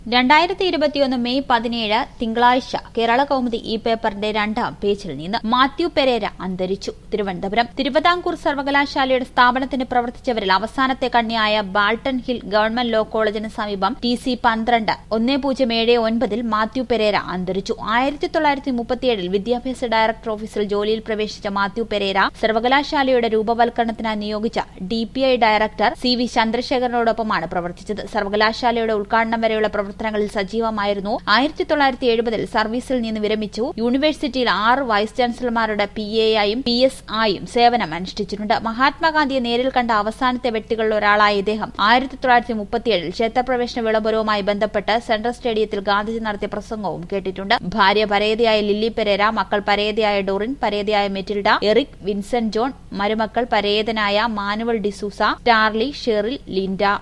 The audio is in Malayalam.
രണ്ടായിരത്തി ഇരുപത്തിയൊന്ന് മെയ് പതിനേഴ് തിങ്കളാഴ്ച കേരള കൗമുദി ഈ പേപ്പറിന്റെ രണ്ടാം പേജിൽ നിന്ന് മാത്യു പെരേര അന്തരിച്ചു തിരുവനന്തപുരം തിരുവിതാംകൂർ സർവകലാശാലയുടെ സ്ഥാപനത്തിന് പ്രവർത്തിച്ചവരിൽ അവസാനത്തെ കണ്ണിയായ ബാൾട്ടൺ ഹിൽ ഗവൺമെന്റ് ലോ കോളേജിന് സമീപം ടി സി പന്ത്രണ്ട് ഒന്നേ പൂജ്യം ഏഴ് ഒൻപതിൽ മാത്യു പെരേര അന്തരിച്ചു ആയിരത്തി തൊള്ളായിരത്തി മുപ്പത്തിയേഴിൽ വിദ്യാഭ്യാസ ഡയറക്ടർ ഓഫീസിൽ ജോലിയിൽ പ്രവേശിച്ച മാത്യു പെരേര സർവകലാശാലയുടെ രൂപവൽക്കരണത്തിനായി നിയോഗിച്ച D P I director C V ചന്ദ്രശേഖരനോടൊപ്പമാണ് പ്രവർത്തിച്ചത് സർവകലാശാലയുടെ ഉദ്ഘാടനം വരെയുള്ള പ്രവർത്തനങ്ങളിൽ സജീവമായിരുന്നു ആയിരത്തി തൊള്ളായിരത്തി എഴുപതിൽ സർവീസിൽ നിന്ന് വിരമിച്ചു യൂണിവേഴ്സിറ്റിയിൽ ആറ് വൈസ് ചാൻസലർമാരുടെ പി എ ആയും പി എസ് ആയും സേവനം അനുഷ്ഠിച്ചിട്ടുണ്ട് മഹാത്മാഗാന്ധിയെ നേരിൽ കണ്ട അവസാനത്തെ വ്യക്തികളിൽ ഒരാളായ ഇദ്ദേഹം ആയിരത്തി തൊള്ളായിരത്തി മുപ്പത്തിയേഴിൽ ക്ഷേത്രപ്രവേശന വിളംബരവുമായി ബന്ധപ്പെട്ട് സെൻട്രൽ സ്റ്റേഡിയത്തിൽ ഗാന്ധിജി നടത്തിയ പ്രസംഗവും കേട്ടിട്ടുണ്ട് ഭാര്യ പരേതയായ ലില്ലി പെരേര മക്കൾ പരേതയായ ഡോറിൻ പരേതയായ മെറ്റിൽഡ എറിക് വിൻസെന്റ് ജോൺ മരുമക്കൾ പരേതനായ Manuel D'Souza Starly Sheryl Linda